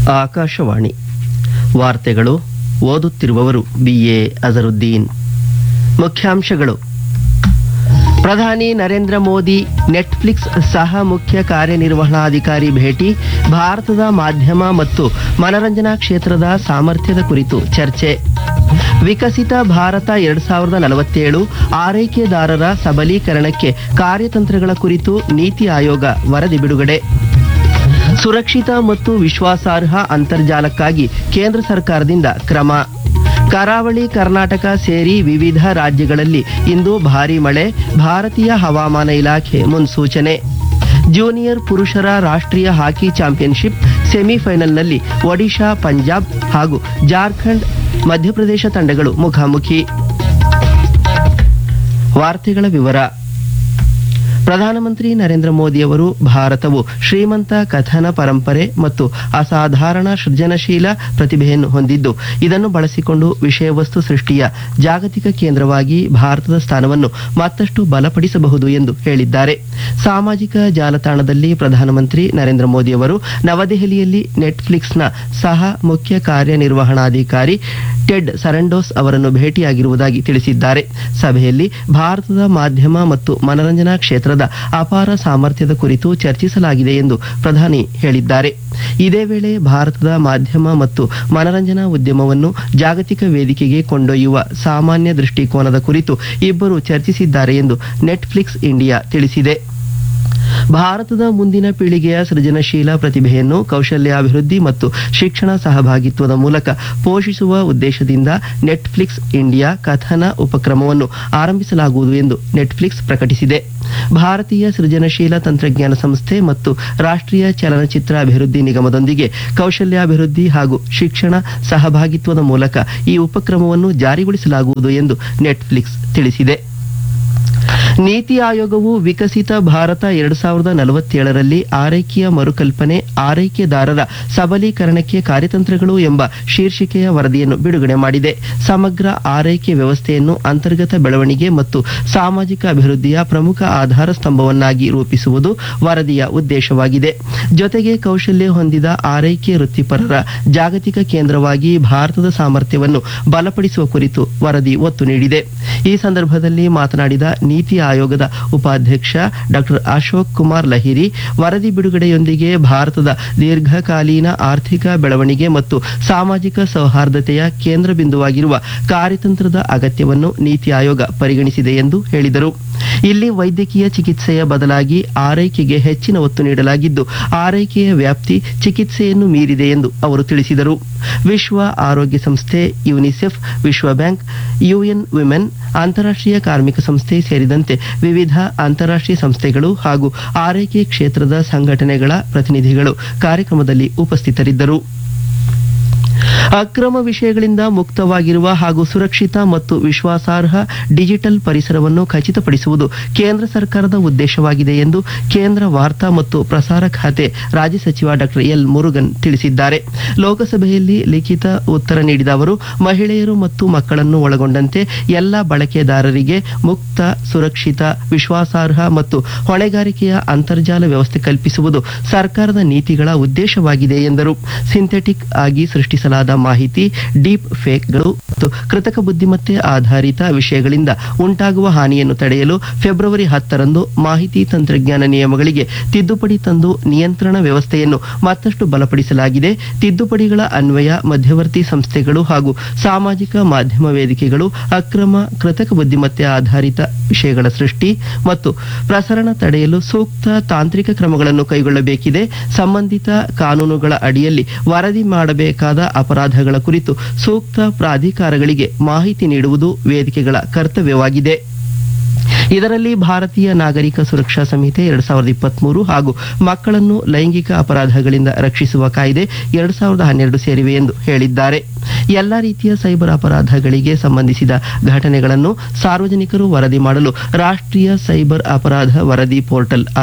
ಆಕಾಶವಾಣಿ ವಾರ್ತೆಗಳು ಓದುತ್ತಿರುವವರು ಬಿಎ ಅಜರುದ್ದೀನ್ ಮುಖ್ಯಾಂಶಗಳು ಪ್ರಧಾನಿ ನರೇಂದ್ರ ಮೋದಿ ನೆಟ್ಫ್ಲಿಕ್ಸ್ ಸಹ ಮುಖ್ಯ ಕಾರ್ಯನಿರ್ವಹಣಾಧಿಕಾರಿ ಭೇಟಿ ಭಾರತದ ಮಾಧ್ಯಮ ಮತ್ತು ಮನರಂಜನಾ ಕ್ಷೇತ್ರದ ಸಾಮರ್ಥ್ಯದ ಕುರಿತು ಚರ್ಚೆ ವಿಕಸಿತ ಭಾರತ ಎರಡ್ ಸಾವಿರದ ನಲವತ್ತೇಳು ಆರೈಕೆದಾರರ ಸಬಲೀಕರಣಕ್ಕೆ ಕಾರ್ಯತಂತ್ರಗಳ ಕುರಿತು ನೀತಿ ಆಯೋಗ ವರದಿ ಬಿಡುಗಡೆ ಸುರಕ್ಷಿತ ಮತ್ತು ವಿಶ್ವಾಸಾರ್ಹ ಅಂತರ್ಜಾಲಕ್ಕಾಗಿ ಕೇಂದ್ರ ಸರ್ಕಾರದಿಂದ ಕ್ರಮ ಕರಾವಳಿ ಕರ್ನಾಟಕ ಸೇರಿ ವಿವಿಧ ರಾಜ್ಯಗಳಲ್ಲಿ ಇಂದು ಭಾರೀ ಮಳೆ ಭಾರತೀಯ ಹವಾಮಾನ ಇಲಾಖೆ ಮುನ್ಸೂಚನೆ ಜೂನಿಯರ್ ಪುರುಷರ ರಾಷ್ಟ್ರೀಯ ಹಾಕಿ ಚಾಂಪಿಯನ್ಶಿಪ್ ಸೆಮಿಫೈನಲ್ನಲ್ಲಿ ಒಡಿಶಾ ಪಂಜಾಬ್ ಹಾಗೂ ಜಾರ್ಖಂಡ್ ಮಧ್ಯಪ್ರದೇಶ ತಂಡಗಳು ಮುಖಾಮುಖಿ ವಾರ್ತೆಗಳ ವಿವರ ಪ್ರಧಾನಮಂತ್ರಿ ನರೇಂದ್ರ ಮೋದಿ ಅವರು ಭಾರತವು ಶ್ರೀಮಂತ ಕಥನ ಪರಂಪರೆ ಮತ್ತು ಅಸಾಧಾರಣ ಸೃಜನಶೀಲ ಪ್ರತಿಭೆಯನ್ನು ಹೊಂದಿದ್ದು ಇದನ್ನು ಬಳಸಿಕೊಂಡು ವಿಷಯ ವಸ್ತು ಸೃಷ್ಟಿಯ ಜಾಗತಿಕ ಕೇಂದ್ರವಾಗಿ ಭಾರತದ ಸ್ಥಾನವನ್ನು ಮತ್ತಷ್ಟು ಬಲಪಡಿಸಬಹುದು ಎಂದು ಹೇಳಿದ್ದಾರೆ ಸಾಮಾಜಿಕ ಜಾಲತಾಣದಲ್ಲಿ ಪ್ರಧಾನಮಂತ್ರಿ ನರೇಂದ್ರ ಮೋದಿ ಅವರು ನವದೆಹಲಿಯಲ್ಲಿ ನೆಟ್ಫ್ಲಿಕ್ಸ್ನ ಸಹ ಮುಖ್ಯ ಕಾರ್ಯನಿರ್ವಹಣಾಧಿಕಾರಿ ಟೆಡ್ ಸರಂಡೋಸ್ ಅವರನ್ನು ಭೇಟಿಯಾಗಿರುವುದಾಗಿ ತಿಳಿಸಿದ್ದಾರೆ ಸಭೆಯಲ್ಲಿ ಭಾರತದ ಮಾಧ್ಯಮ ಮತ್ತು ಮನರಂಜನಾ ಕ್ಷೇತ್ರದ ಅಪಾರ ಸಾಮರ್ಥ್ಯದ ಕುರಿತು ಚರ್ಚಿಸಲಾಗಿದೆ ಎಂದು ಪ್ರಧಾನಿ ಹೇಳಿದ್ದಾರೆ ಇದೇ ವೇಳೆ ಭಾರತದ ಮಾಧ್ಯಮ ಮತ್ತು ಮನರಂಜನಾ ಉದ್ಯಮವನ್ನು ಜಾಗತಿಕ ವೇದಿಕೆಗೆ ಕೊಂಡೊಯ್ಯುವ ಸಾಮಾನ್ಯ ದೃಷ್ಟಿಕೋನದ ಕುರಿತು ಇಬ್ಬರು ಚರ್ಚಿಸಿದ್ದಾರೆ ಎಂದು ನೆಟ್ಫ್ಲಿಕ್ಸ್ ಇಂಡಿಯಾ ತಿಳಿಸಿದೆ ಭಾರತದ ಮುಂದಿನ ಪೀಳಿಗೆಯ ಸೃಜನಶೀಲ ಪ್ರತಿಭೆಯನ್ನು ಕೌಶಲ್ಯಾಭಿವೃದ್ಧಿ ಮತ್ತು ಶಿಕ್ಷಣ ಸಹಭಾಗಿತ್ವದ ಮೂಲಕ ಪೋಷಿಸುವ ಉದ್ದೇಶದಿಂದ ನೆಟ್ಫ್ಲಿಕ್ಸ್ ಇಂಡಿಯಾ ಕಥನ ಉಪಕ್ರಮವನ್ನು ಆರಂಭಿಸಲಾಗುವುದು ಎಂದು ನೆಟ್ಫ್ಲಿಕ್ಸ್ ಪ್ರಕಟಿಸಿದೆ ಭಾರತೀಯ ಸೃಜನಶೀಲ ತಂತ್ರಜ್ಞಾನ ಸಂಸ್ಥೆ ಮತ್ತು ರಾಷ್ಟ್ರೀಯ ಚಲನಚಿತ್ರ ಅಭಿವೃದ್ಧಿ ನಿಗಮದೊಂದಿಗೆ ಕೌಶಲ್ಯಾಭಿವೃದ್ಧಿ ಹಾಗೂ ಶಿಕ್ಷಣ ಸಹಭಾಗಿತ್ವದ ಮೂಲಕ ಈ ಉಪಕ್ರಮವನ್ನು ಜಾರಿಗೊಳಿಸಲಾಗುವುದು ಎಂದು ನೆಟ್ಫ್ಲಿಕ್ಸ್ ತಿಳಿಸಿದೆ ನೀತಿ ಆಯೋಗವು ವಿಕಸಿತ ಭಾರತ ಎರಡ್ ಸಾವಿರದ ನಲವತ್ತೇಳರಲ್ಲಿ ಆರೈಕೆಯ ಮರುಕಲ್ಪನೆ ಆರೈಕೆದಾರರ ಸಬಲೀಕರಣಕ್ಕೆ ಕಾರ್ಯತಂತ್ರಗಳು ಎಂಬ ಶೀರ್ಷಿಕೆಯ ವರದಿಯನ್ನು ಬಿಡುಗಡೆ ಮಾಡಿದೆ ಸಮಗ್ರ ಆರೈಕೆ ವ್ಯವಸ್ಥೆಯನ್ನು ಅಂತರ್ಗತ ಬೆಳವಣಿಗೆ ಮತ್ತು ಸಾಮಾಜಿಕ ಅಭಿವೃದ್ಧಿಯ ಪ್ರಮುಖ ಆಧಾರ ಸ್ತಂಭವನ್ನಾಗಿ ರೂಪಿಸುವುದು ವರದಿಯ ಉದ್ದೇಶವಾಗಿದೆ ಜೊತೆಗೆ ಕೌಶಲ್ಯ ಹೊಂದಿದ ಆರೈಕೆ ವೃತ್ತಿಪರರ ಜಾಗತಿಕ ಕೇಂದ್ರವಾಗಿ ಭಾರತದ ಸಾಮರ್ಥ್ಯವನ್ನು ಬಲಪಡಿಸುವ ಕುರಿತು ವರದಿ ಒತ್ತು ನೀಡಿದೆ ಈ ಸಂದರ್ಭದಲ್ಲಿ ಮಾತನಾಡಿದ ನೀತಿ ಆಯೋಗದ ಉಪಾಧ್ಯಕ್ಷ ಡಾಕ್ಟರ್ ಅಶೋಕ್ ಕುಮಾರ್ ಲಹಿರಿ ವರದಿ ಬಿಡುಗಡೆಯೊಂದಿಗೆ ಭಾರತದ ದೀರ್ಘಕಾಲೀನ ಆರ್ಥಿಕ ಬೆಳವಣಿಗೆ ಮತ್ತು ಸಾಮಾಜಿಕ ಸೌಹಾರ್ದತೆಯ ಕೇಂದ್ರ ಬಿಂದುವಾಗಿರುವ ಕಾರ್ಯತಂತ್ರದ ಅಗತ್ಯವನ್ನು ನೀತಿ ಆಯೋಗ ಪರಿಗಣಿಸಿದೆ ಎಂದು ಹೇಳಿದರು ಇಲ್ಲಿ ವೈದ್ಯಕೀಯ ಚಿಕಿತ್ಸೆಯ ಬದಲಾಗಿ ಆರೈಕೆಗೆ ಹೆಚ್ಚಿನ ಒತ್ತು ನೀಡಲಾಗಿದ್ದು ಆರೈಕೆಯ ವ್ಯಾಪ್ತಿ ಚಿಕಿತ್ಸೆಯನ್ನು ಮೀರಿದೆ ಎಂದು ಅವರು ತಿಳಿಸಿದರು ವಿಶ್ವ ಆರೋಗ್ಯ ಸಂಸ್ಥೆ ಯುನಿಸೆಫ್ ವಿಶ್ವ ಬ್ಯಾಂಕ್ ಯುಎನ್ ವಿಮೆನ್ ಅಂತಾರಾಷ್ಟ್ರೀಯ ಕಾರ್ಮಿಕ ಸಂಸ್ಥೆ ಸೇರಿದಂತೆ ವಿವಿಧ ಅಂತಾರಾಷ್ಟ್ರೀಯ ಸಂಸ್ಥೆಗಳು ಹಾಗೂ ಆರೈಕೆ ಕ್ಷೇತ್ರದ ಸಂಘಟನೆಗಳ ಪ್ರತಿನಿಧಿಗಳು ಕಾರ್ಯಕ್ರಮದಲ್ಲಿ ಉಪಸ್ಥಿತರಿದ್ದರು ಅಕ್ರಮ ವಿಷಯಗಳಿಂದ ಮುಕ್ತವಾಗಿರುವ ಹಾಗೂ ಸುರಕ್ಷಿತ ಮತ್ತು ವಿಶ್ವಾಸಾರ್ಹ ಡಿಜಿಟಲ್ ಪರಿಸರವನ್ನು ಖಚಿತಪಡಿಸುವುದು ಕೇಂದ್ರ ಸರ್ಕಾರದ ಉದ್ದೇಶವಾಗಿದೆ ಎಂದು ಕೇಂದ್ರ ವಾರ್ತಾ ಮತ್ತು ಪ್ರಸಾರ ಖಾತೆ ರಾಜ್ಯ ಸಚಿವ ಡಾಕ್ಟರ್ ಎಲ್ ಮುರುಗನ್ ತಿಳಿಸಿದ್ದಾರೆ ಲೋಕಸಭೆಯಲ್ಲಿ ಲಿಖಿತ ಉತ್ತರ ನೀಡಿದ ಅವರು ಮಹಿಳೆಯರು ಮತ್ತು ಮಕ್ಕಳನ್ನು ಒಳಗೊಂಡಂತೆ ಎಲ್ಲ ಬಳಕೆದಾರರಿಗೆ ಮುಕ್ತ ಸುರಕ್ಷಿತ ವಿಶ್ವಾಸಾರ್ಹ ಮತ್ತು ಹೊಣೆಗಾರಿಕೆಯ ಅಂತರ್ಜಾಲ ವ್ಯವಸ್ಥೆ ಕಲ್ಪಿಸುವುದು ಸರ್ಕಾರದ ನೀತಿಗಳ ಉದ್ದೇಶವಾಗಿದೆ ಎಂದರು ಸಿಂಥೆಟಿಕ್ ಆಗಿ ಸೃಷ್ಟಿಸಲಾದ ಮಾಹಿತಿ ಡೀಪ್ ಫೇಕ್ಗಳು ಮತ್ತು ಕೃತಕ ಬುದ್ಧಿಮತ್ತೆ ಆಧಾರಿತ ವಿಷಯಗಳಿಂದ ಉಂಟಾಗುವ ಹಾನಿಯನ್ನು ತಡೆಯಲು ಫೆಬ್ರವರಿ ಹತ್ತರಂದು ಮಾಹಿತಿ ತಂತ್ರಜ್ಞಾನ ನಿಯಮಗಳಿಗೆ ತಿದ್ದುಪಡಿ ತಂದು ನಿಯಂತ್ರಣ ವ್ಯವಸ್ಥೆಯನ್ನು ಮತ್ತಷ್ಟು ಬಲಪಡಿಸಲಾಗಿದೆ ತಿದ್ದುಪಡಿಗಳ ಅನ್ವಯ ಮಧ್ಯವರ್ತಿ ಸಂಸ್ಥೆಗಳು ಹಾಗೂ ಸಾಮಾಜಿಕ ಮಾಧ್ಯಮ ವೇದಿಕೆಗಳು ಅಕ್ರಮ ಕೃತಕ ಬುದ್ಧಿಮತ್ತೆ ಆಧಾರಿತ ವಿಷಯಗಳ ಸೃಷ್ಟಿ ಮತ್ತು ಪ್ರಸರಣ ತಡೆಯಲು ಸೂಕ್ತ ತಾಂತ್ರಿಕ ಕ್ರಮಗಳನ್ನು ಕೈಗೊಳ್ಳಬೇಕಿದೆ ಸಂಬಂಧಿತ ಕಾನೂನುಗಳ ಅಡಿಯಲ್ಲಿ ವರದಿ ಮಾಡಬೇಕಾದ ಅಪರಾಧಗಳ ಕುರಿತು ಸೂಕ್ತ ಪ್ರಾಧಿಕಾರಗಳಿಗೆ ಮಾಹಿತಿ ನೀಡುವುದು ವೇದಿಕೆಗಳ ಕರ್ತವ್ಯವಾಗಿದೆ ಇದರಲ್ಲಿ ಭಾರತೀಯ ನಾಗರಿಕ ಸುರಕ್ಷಾ ಸಂಹಿತೆ ಎರಡ್ ಸಾವಿರದ ಇಪ್ಪತ್ಮೂರು ಹಾಗೂ ಮಕ್ಕಳನ್ನು ಲೈಂಗಿಕ ಅಪರಾಧಗಳಿಂದ ರಕ್ಷಿಸುವ ಕಾಯ್ದೆ ಎರಡ್ ಸಾವಿರದ ಹನ್ನೆರಡು ಸೇರಿವೆ ಎಂದು ಹೇಳಿದ್ದಾರೆ ಎಲ್ಲಾ ರೀತಿಯ ಸೈಬರ್ ಅಪರಾಧಗಳಿಗೆ ಸಂಬಂಧಿಸಿದ ಘಟನೆಗಳನ್ನು ಸಾರ್ವಜನಿಕರು ವರದಿ ಮಾಡಲು ರಾಷ್ಟ್ರೀಯ ಸೈಬರ್ ಅಪರಾಧ ವರದಿ ಪೋರ್ಟಲ್